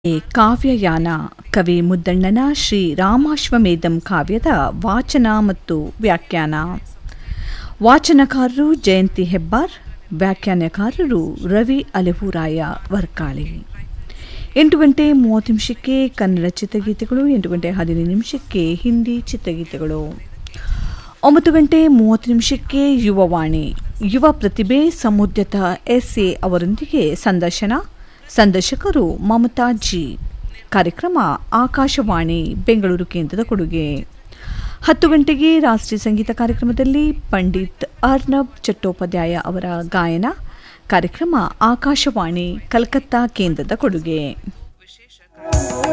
ಈ ಕಾವ್ಯಯಾನ ಕವಿ ಮುದ್ದಣ್ಣನ ಶ್ರೀ ರಾಮಾಶ್ವಮೇಧಂ ಕಾವ್ಯದ ವಾಚನ ಮತ್ತು ವ್ಯಾಖ್ಯಾನ ವಾಚನಕಾರರು ಜಯಂತಿ ಹೆಬ್ಬಾರ್ ವ್ಯಾಖ್ಯಾನಕಾರರು ರವಿ ಅಲೆವೂರಾಯ ವರ್ಕಾಳಿ ಎಂಟು ಗಂಟೆ ಮೂವತ್ತು ನಿಮಿಷಕ್ಕೆ ಕನ್ನಡ ಚಿತ್ರಗೀತೆಗಳು ಎಂಟು ಗಂಟೆ ಹದಿನೈದು ನಿಮಿಷಕ್ಕೆ ಹಿಂದಿ ಚಿತ್ರಗೀತೆಗಳು ಒಂಬತ್ತು ಗಂಟೆ ಮೂವತ್ತು ನಿಮಿಷಕ್ಕೆ ಯುವವಾಣಿ ಯುವ ಪ್ರತಿಭೆ ಸಮುದ್ಯತ ಎಸ್ ಎ ಅವರೊಂದಿಗೆ ಸಂದರ್ಶನ ಸಂದರ್ಶಕರು ಮಮತಾ ಜಿ ಕಾರ್ಯಕ್ರಮ ಆಕಾಶವಾಣಿ ಬೆಂಗಳೂರು ಕೇಂದ್ರದ ಕೊಡುಗೆ ಹತ್ತು ಗಂಟೆಗೆ ರಾಷ್ಟ್ರೀಯ ಸಂಗೀತ ಕಾರ್ಯಕ್ರಮದಲ್ಲಿ ಪಂಡಿತ್ ಅರ್ನಬ್ ಚಟ್ಟೋಪಾಧ್ಯಾಯ ಅವರ ಗಾಯನ ಕಾರ್ಯಕ್ರಮ ಆಕಾಶವಾಣಿ ಕಲ್ಕತ್ತಾ ಕೇಂದ್ರದ ಕೊಡುಗೆ